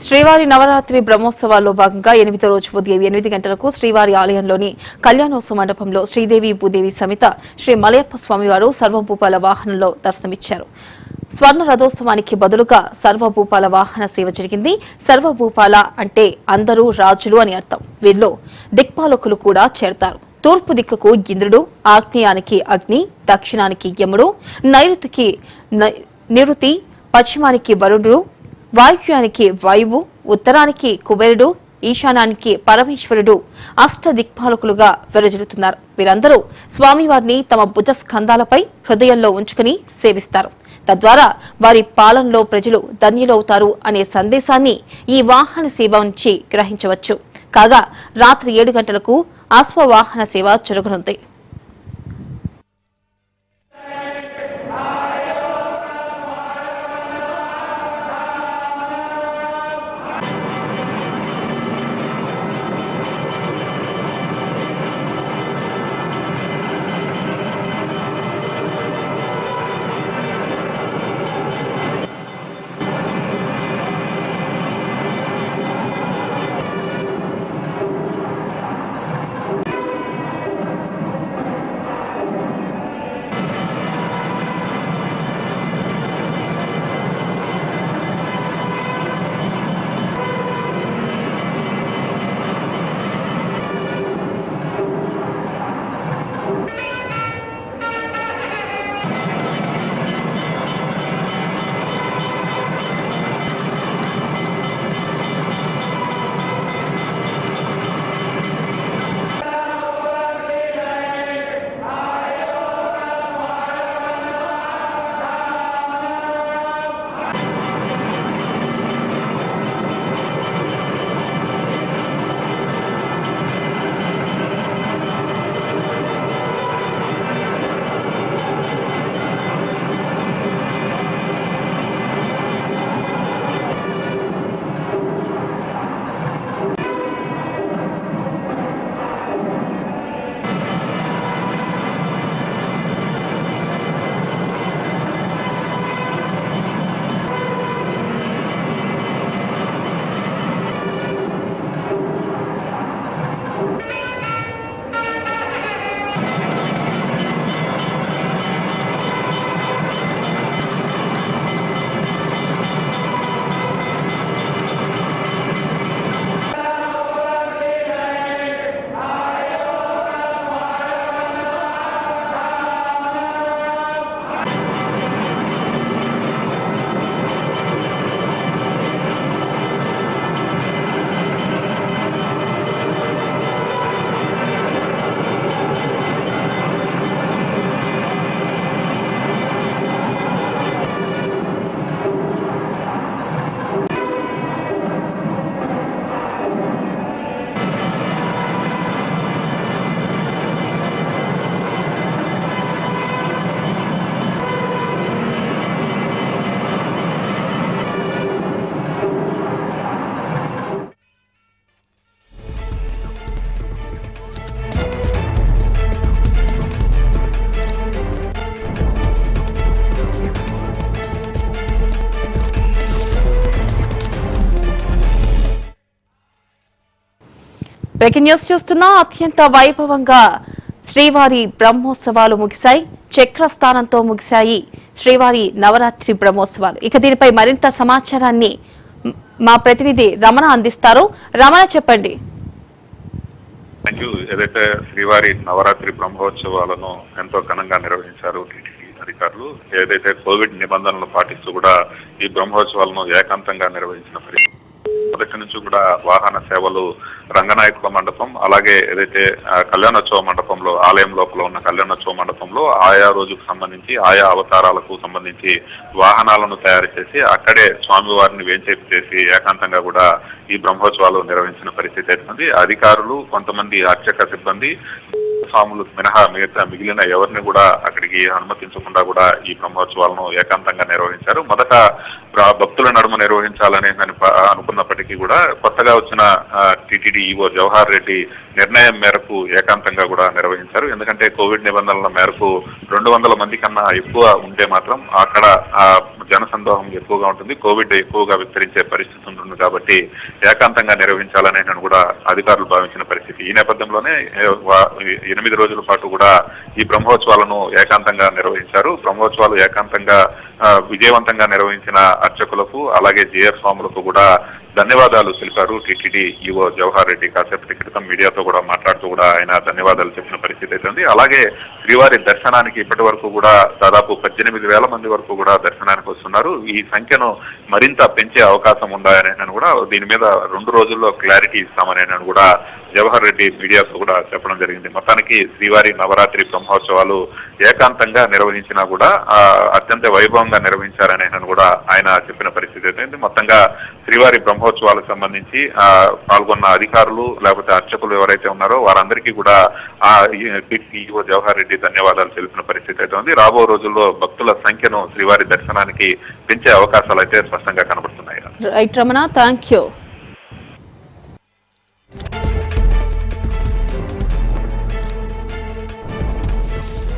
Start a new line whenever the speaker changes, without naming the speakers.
శ్రీవారి నవరాత్రి బ్రహ్మోత్సవాల్లో భాగంగా ఎనిమిదో రోజు ఉదయం ఎనిమిది గంటలకు శ్రీవారి ఆలయంలోని కళ్యాణోత్సవ మండపంలో శ్రీదేవి భూదేవి సమేత శ్రీ మలయప్ప స్వామివారు సర్వభూపాల వాహనంలో దర్శనమిచ్చారు స్వర్ణ రథోత్సవానికి బదులుగా సర్వభూపాల వాహన సేవ జరిగింది సర్వభూపాల అంటే అందరూ రాజులు అని అర్థం వీరిలో దిక్పాలకులు కూడా చేరతారు తూర్పు దిక్కుకు ఇంద్రుడు ఆగ్నేయానికి అగ్ని దక్షిణానికి యముడు నైరుతికి నై- నిరుతి పశ్చిమానికి వరుణుడు వాయువ్యానికి వాయువు ఉత్తరానికి కుబేరుడు ఈశానానికి పరమేశ్వరుడు అష్ట దిక్పాలకులుగా విరజిల్లుతున్నారు వీరందరూ స్వామివారిని తమ భుజ స్కంధాలపై హృదయంలో ఉంచుకుని సేవిస్తారు తద్వారా వారి పాలనలో ప్రజలు ధన్యులవుతారు అనే సందేశాన్ని ఈ వాహన సేవ నుంచి గ్రహించవచ్చు కాగా రాత్రి ఏడు గంటలకు అశ్వవాహన సేవ జరగనుంది బ్రేకింగ్ న్యూస్ చూస్తున్నా అత్యంత వైభవంగా శ్రీవారి బ్రహ్మోత్సవాలు ముగిశాయి చక్రస్థానంతో ముగిశాయి శ్రీవారి నవరాత్రి బ్రహ్మోత్సవాలు ఇక దీనిపై మరింత సమాచారాన్ని మ్- మా ప్రతినిధి రమణ అందిస్తారు రమణ చెప్పండి
థ్యాంక్ యూ ఏదైతే శ్రీవారి నవరాత్రి బ్రహ్మోత్సవాలను ఎంతో ఘనంగా నిర్వహించారు టీటీడీ అధికారులు ఏదైతే కోవిడ్ నిబంధనలు పాటిస్తూ కూడా ఈ బ్రహ్మోత్సవాలను ఏకాంతంగా నిర్వహించిన పరిస్థితి మొదటి నుంచి కూడా వాహన సేవలు రంగనాయకుల మండపం అలాగే ఏదైతే ఆ, కళ్యాణోత్సవ మండపంలో ఆలయం లోపల ఉన్న కళ్యాణోత్సవ మండపంలో ఆయా రోజుకు సంబంధించి ఆయా అవతారాలకు సంబంధించి వాహనాలను తయారు చేసి అక్కడే స్వామివారిని వేంచేపు చేసి ఏకాంతంగా కూడా ఈ బ్రహ్మోత్సవాలు నిర్వహించిన పరిస్థితి అయితే ఉంది అధికారులు కొంతమంది అర్చక సిబ్బంది స్వాములు మినహా మిగతా మిగిలిన ఎవరిని కూడా అక్కడికి అనుమతించకుండా కూడా ఈ బ్రహ్మోత్సవాలను ఏకాంతంగా నిర్వహించారు మొదట ప్ర- భక్తుల నడుమ నిర్వహించాలని అని ప- అనుకున్నప్పటికీ ఉన్నప్పటికీ కూడా కొత్తగా వచ్చిన టిటిడి ఈవో జవహర్ రెడ్డి నిర్ణయం మేరకు ఏకాంతంగా కూడా నిర్వహించారు ఎందుకంటే కోవిడ్ నిబంధనల మేరకు రెండు వందల మంది కన్నా ఎక్కువ ఉంటే మాత్రం అక్కడ ఆ జనసందోహం ఎక్కువగా ఉంటుంది కోవిడ్ ఎక్కువగా విస్తరించే పరిస్థితి ఉంటుంది కాబట్టి ఏకాంతంగా నిర్వహించాలని ఆయన కూడా అధికారులు భావించిన పరిస్థితి ఈ నేపథ్యంలోనే ఏ, వా- ఎనిమిది రోజుల పాటు కూడా ఈ బ్రహ్మోత్సవాలను ఏకాంతంగా నిర్వహించారు బ్రహ్మోత్సవాలు ఏకాంతంగా ఆ, విజయవంతంగా నిర్వహించిన అర్చకులకు అలాగే జిఎఫ్ స్వాములకు కూడా ధన్యవాదాలు తెలిపారు టిటిడి ఈవో జవహర్ రెడ్డి కాసేపటి క్రితం మీడియాతో కూడా మాట్లాడుతూ కూడా ఆయన ధన్యవాదాలు చెప్పిన పరిస్థితి అయితే ఉంది అలాగే శ్రీవారి దర్శనానికి ఇప్పటి వరకు కూడా దాదాపు పద్దెనిమిది వేల మంది వరకు కూడా దర్శనానికి వస్తున్నారు ఈ సంఖ్యను మరింత పెంచే అవకాశం ఉందని ఆయన కూడా దీని మీద రెండు రోజుల్లో క్లారిటీ ఇస్తామని ఆయన కూడా జవహర్ రెడ్డి మీడియాతో కూడా చెప్పడం జరిగింది మొత్తానికి శ్రీవారి నవరాత్రి బ్రహ్మోత్సవాలు ఏకాంతంగా నిర్వహించినా కూడా ఆ, అత్యంత వైభవంగా నిర్వహించారని ఆయన కూడా ఆయన చెప్పిన పరిస్థితి అయితే ఉంది. మొత్తంగా శ్రీవారి బ్రహ్మోత్సవాలకు సంబంధించి ఆ, పాల్గొన్న అధికారులు లేకపోతే అర్చకులు ఎవరైతే ఉన్నారో వారందరికీ కూడా ఆ ఈఓ జవహర్ రెడ్డి ధన్యవాదాలు తెలిపిన పరిస్థితి అయితే ఉంది రాబో రోజుల్లో భక్తుల సంఖ్యను శ్రీవారి దర్శనానికి పెంచే అవకాశాలు అయితే స్పష్టంగా కనబడుతున్నాయి
రైట్ రమణ థ్యాంక్ యూ